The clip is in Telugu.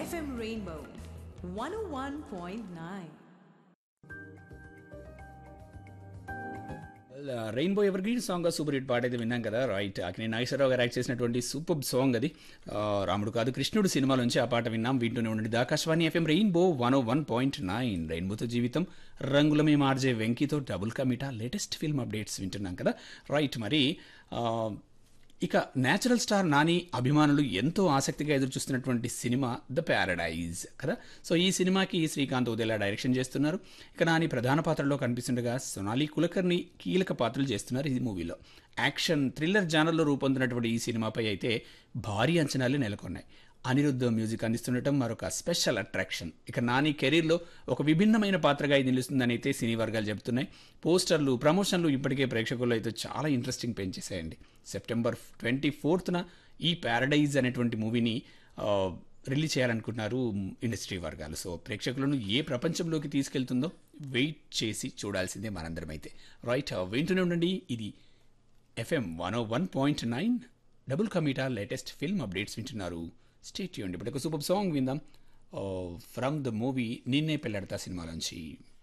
FM Rainbow 101.9. Rainbow evergreen song super hit పాట అయితే విన్నాం కదా రైట్ అక్కినే నాగేశ్వరరావు గారు యాక్ట్ చేసినటువంటి సూపర్ సాంగ్ అది ఆ, రాముడు కాదు కృష్ణుడు సినిమాల నుంచి ఆ పాట విన్నాం వింటూనే ఉండండి ఆకాశవాణి FM rainbow one o one point nine రెయిన్బోతో జీవితం రంగుల మేము ఆర్జే వెంకీతో డబుల్ కమిటా లేటెస్ట్ ఫిల్మ్ అప్డేట్స్ వింటున్నాం కదా రైట్ మరి ఆ, ఇక నేచురల్ స్టార్ నాని అభిమానులు ఎంతో ఆసక్తిగా ఎదురు చూస్తున్నటువంటి సినిమా ద ప్యారడైజ్ కదా సో ఈ సినిమాకి శ్రీకాంత్ ఉదయలా డైరెక్షన్ చేస్తున్నారు ఇక నాని ప్రధాన పాత్రలో కనిపిస్తుండగా సొనాలి కులకర్ని కీలక పాత్రలు చేస్తున్నారు ఈ మూవీలో యాక్షన్ థ్రిల్లర్ జానర్లో రూపొందినటువంటి ఈ సినిమాపై అయితే భారీ అంచనాలు నెలకొన్నాయి అనిరుద్ధ్ మ్యూజిక్ అందిస్తుండటం మరొక స్పెషల్ అట్రాక్షన్ ఇక నాని కెరీర్లో ఒక విభిన్నమైన పాత్రగా ఇది నిలుస్తుందని అయితే సినీ వర్గాలు చెబుతున్నాయి పోస్టర్లు ప్రమోషన్లు ఇప్పటికే ప్రేక్షకుల్లో అయితే చాలా ఇంట్రెస్టింగ్ పెంచేసాయండి సెప్టెంబర్ ట్వంటీ ఫోర్త్న ఈ ప్యారడైజ్ అనేటువంటి మూవీని ఆ, రిలీజ్ చేయాలనుకుంటున్నారు ఇండస్ట్రీ వర్గాలు సో ప్రేక్షకులను ఏ ప్రపంచంలోకి తీసుకెళ్తుందో వెయిట్ చేసి చూడాల్సిందే మనందరం అయితే రైట్ వింటూనే ఉండండి ఇది FM one o one point nine double కమిటా లేటెస్ట్ ఫిల్మ్ అప్డేట్స్ వింటున్నారు స్టేట్ చేయండి ఇప్పుడు ఒక సూపర్ సాంగ్ విందాం from the movie Ninne Pelladatha సినిమాలోంచి